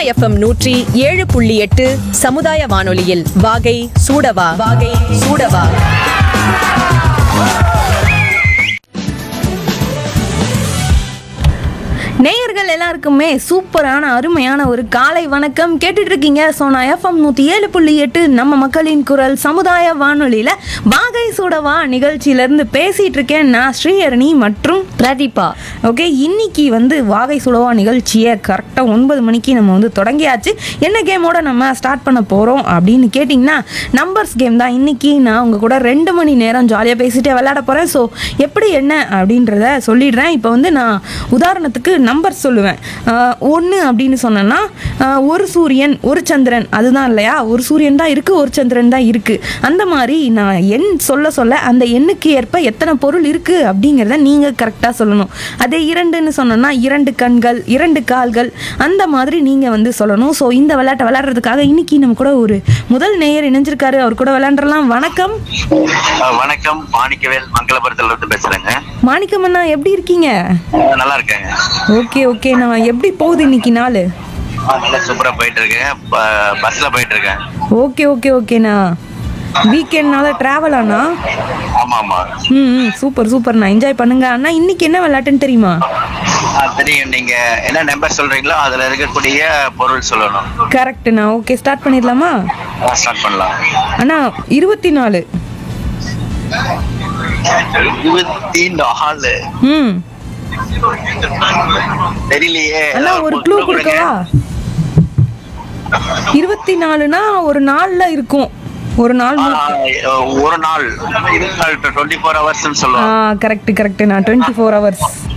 FM நூற்றி ஏழு புள்ளி எட்டு சமுதாய வானொலியில் வாகை சூடவா வாகை சூடவா நேயர்கள் எல்லாருக்குமே சூப்பரான அருமையான ஒரு காலை வணக்கம் கேட்டுட்டு இருக்கீங்க சோனா எஃப்எம் நூற்றி ஏழு புள்ளி எட்டு நம்ம மக்களின் குரல் சமுதாய வானொலியில் வாகை சூடவா நிகழ்ச்சியிலேருந்து பேசிகிட்டு இருக்கேன் நான் ஸ்ரீஹரணி மற்றும் பிரதீபா ஓகே இன்னைக்கு வந்து வாகை சுடவா நிகழ்ச்சியை கரெக்டாக ஒன்பது மணிக்கு நம்ம வந்து தொடங்கியாச்சு என்ன கேமோட நம்ம ஸ்டார்ட் பண்ண போகிறோம் அப்படின்னு கேட்டிங்கன்னா நம்பர்ஸ் கேம் தான் இன்னைக்கு நான் உங்கள் கூட ரெண்டு மணி நேரம் ஜாலியாக பேசிட்டே விளையாட போகிறேன் ஸோ எப்படி என்ன அப்படின்றத சொல்லிடுறேன் இப்போ வந்து நான் உதாரணத்துக்கு நம்பர் சொல்லுவேன் ஒன்று அப்படின்னு சொன்னேன்னா ஆஹ், ஒரு சூரியன் ஒரு சந்திரன் அதுதான் இல்லையா ஒரு சூரியன் தான் இருக்குது ஒரு சந்திரன் தான் இருக்குது அந்த மாதிரி நான் எண் சொல்ல சொல்ல அந்த எண்ணுக்கு ஏற்ப எத்தனை பொருள் இருக்குது அப்படிங்கிறத நீங்கள் கரெக்டாக சொல்லணும் அதே இரண்டுன்னு சொன்னோன்னா இரண்டு கண்கள் இரண்டு கால்கள் அந்த மாதிரி நீங்கள் வந்து சொல்லணும் ஸோ இந்த விளையாட்டை விளையாடுறதுக்காக இன்னைக்கு நம்ம கூட ஒரு முதல் நேயர் இணைஞ்சிருக்காரு அவர் கூட விளையாண்டுறலாம் வணக்கம் அஹ் வணக்கம் மாணிக்கவேல் மங்களபுரத்துல இருந்து பேசுறேங்க மாணிக்கம் அண்ணா எப்படி இருக்கீங்க அஹ் நல்லா இருக்கேங்க ஓகே ஓகே நான் எப்படி போகுது இன்னைக்கு நாள் அஹ் நல்லா சூப்பரா போயிட்டு இருக்கேன் ப- பஸ்ல போயிட்டு இருக்கேன் ஓகே ஓகே ஓகேண்ணா வீக்கெண்ட்னால ட்ராவல் ஆனா ஆமா ஆமா ம் ம் சூப்பர் சூப்பர்ண்ணா என்ஜாய் பண்ணுங்க அண்ணா இன்னைக்கு என்ன விளையாட்டுன்னு தெரியுமா அஹ் தெரியும் நீங்க என்ன நம்பர் சொல்றீங்களோ அதுல இருக்கக்கூடிய பொருள் சொல்லணும் கரெக்டுண்ணா ஓகே ஸ்டார்ட் பண்ணிடலாமா ஸ்டார்ட் பண்ணலாம் அண்ணா இருபத்தி நாலு இருபத்தி நாலு ம் தெரியலையே அண்ணா ஒரு க்ளூ கொடுக்கவா இருபத்தி நாலுனா ஒரு நாள்ல இருக்கும் ஒரு நாள் முழுக்க. அஹ் ஒரு நாள் டுவெண்ட்டி ஃபோர் ஹவர்ஸ் ஆ சொல்லுவாங்க கரெக்ட் கரெக்ட் நான் டுவெண்ட்டி ஃபோர் ஹவர்ஸ்